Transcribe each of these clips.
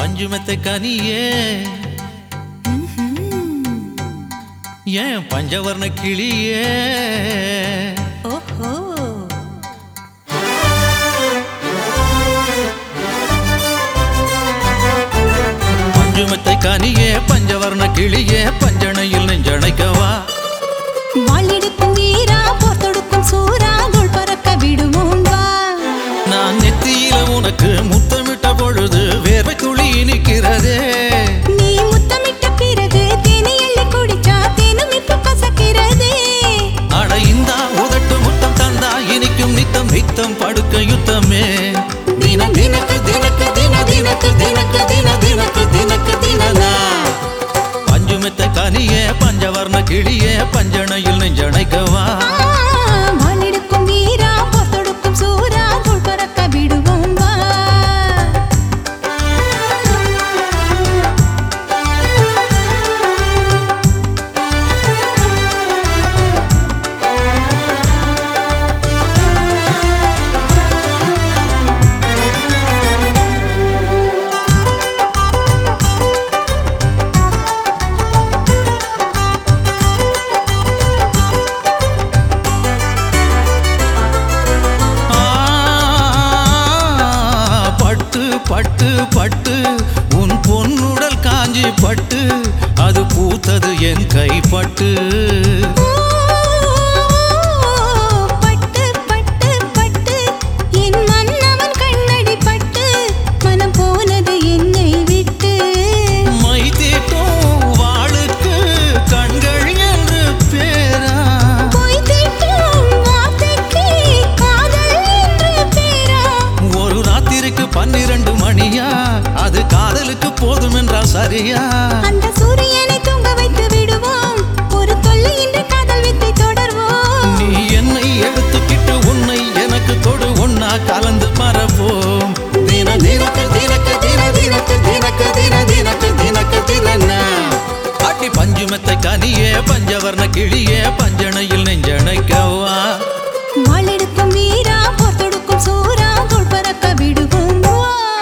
பஞ்சுமெத்தை கனியே ஏன் பஞ்சவர்ண கிளியே ஓஹோ பஞ்சுமெத்தை கனியே பஞ்சவர்ண கிளியே பஞ்சனையில் நெஞ்சணைக்கவா வாளெடுக்கும் வீரா போர் தொடுக்கும் சூரா தோள் பறக்க விடுவோம் வா நான் நெத்தியில உனக்கு முத்தமிட்ட பொழுது வேர்வை துளி இனிக்கிறதே நீ முத்தமிட்ட பிறகு தேனி எள்ளி குடிச்சா தேனும் இப்ப கசக்கிறதே அட இந்தா உதட்டு முத்தம் தந்தா இனிக்கும் நித்தம் நித்தம் படுக்க யுத்தமே தின தினக்கு தினக்கு தின தினக்கு தினக்கு தின தினக்கு தினக்கு தினனா பஞ்சுமெத்தை கனியே பஞ்சவர்ண கிளியே பஞ்சனையில் நெஞ்சணைக்கவா ஆ, வாளெடுக்கும் வீரா போர் தொடுக்கும் சூரா தோள் பறக்க விடுவோம் வா ஆ, பட்டு பட்டு பட்டு உன் பொன்னுடல் காஞ்சி பட்டு அது பூத்தது என் கைப்பட்டு பட்டு பட்டு பட்டு என் மன்னவன் கண்ணடி பட்டு மனம் போனது என்னை விட்டு மை தீட்டும் வாளுக்கு கண்கள் என்று பேரா பொய் தீட்டும் வார்த்தைக்கு காதல் என்று பேரா ஒரு ராத்திரிக்கு பன்னிரண்டு மணியா அது காதலுக்கு போதும் என்றால் சரியா அந்த சூரியனை தூங்க வைத்து விடுவோம் ஒரு தொல்லை இன்று காதல் வித்தை தொடர்வோம் நீ என்னை எடுத்துக்கிட்டு உன்னை எனக்கு தொடு ஒன்னா கலந்து மறப்போம் தின தினக்கு தினக்கு தின தினக்கு தினக்கு தின தினக்கு தினக்கு தின அடி பஞ்சுமெத்தை கனியே பஞ்சவர்ண கிளியே பஞ்சனையில் நெஞ்சணைக்கவா வாளெடுக்கும் வீரா போர் தொடுக்கும் சூரா தோள் பறக்க விடுவோம் வா.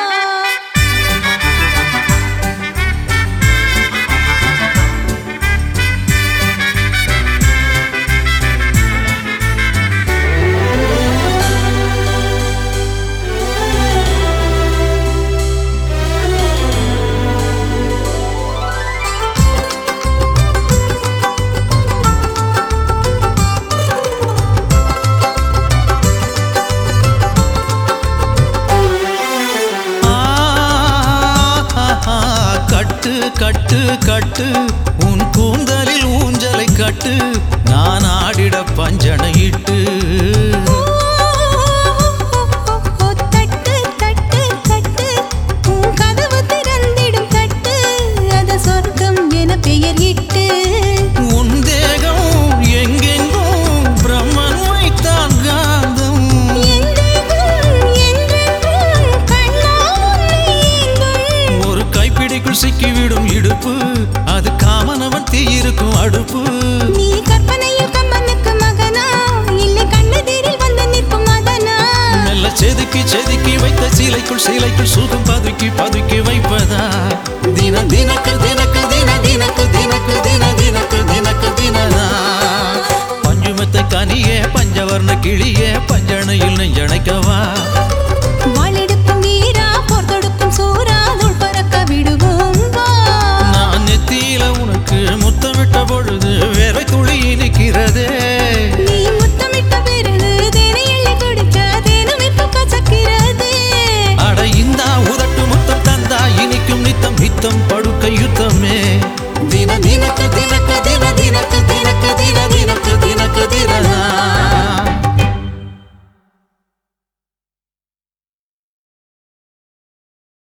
ஆ, கட்டு கட்டு கட்டு உன் கூந்தலில் ஊஞ்சலை கட்டு நான் ஆடிட பஞ்சனையிட்டு தட்டு தட்டு தட்டு உன் கதவு திறந்திடும் தட்டு அத சொர்க்கம் என பெயர் இட்டு உன் தேகம் எங்கெங்கும் பிரம்மன் வைத்தான் காந்தம் என்றென்றும் என்றென்றும் கண்ணா உன்னை ஏங்கும். ஒரு கைப்பிடிக்குள் சிக்கிவிடும் இடுப்பு அது காமனவன் தீயிருக்கும் அடுப்பு நீ கற்பனையில் கம்பனுக்கு மகனா இல்லை கண்ணெதிரில் வந்து நிற்கும் மதனா மெல்ல செதுக்கி செதுக்கி வைத்த சீலைக்குள் சீலைக்குள் சுகம் பதுக்கி பதுக்கி வைப்பதா தின தினக்கு தினக்கு தின தினக்கு தினக்கு தின தினக்கு தினக்கு தினதா பஞ்சுமெத்தை கனியே பஞ்சவர்ண கிளியே பஞ்சனையில் நெஞ்சணைக்கவா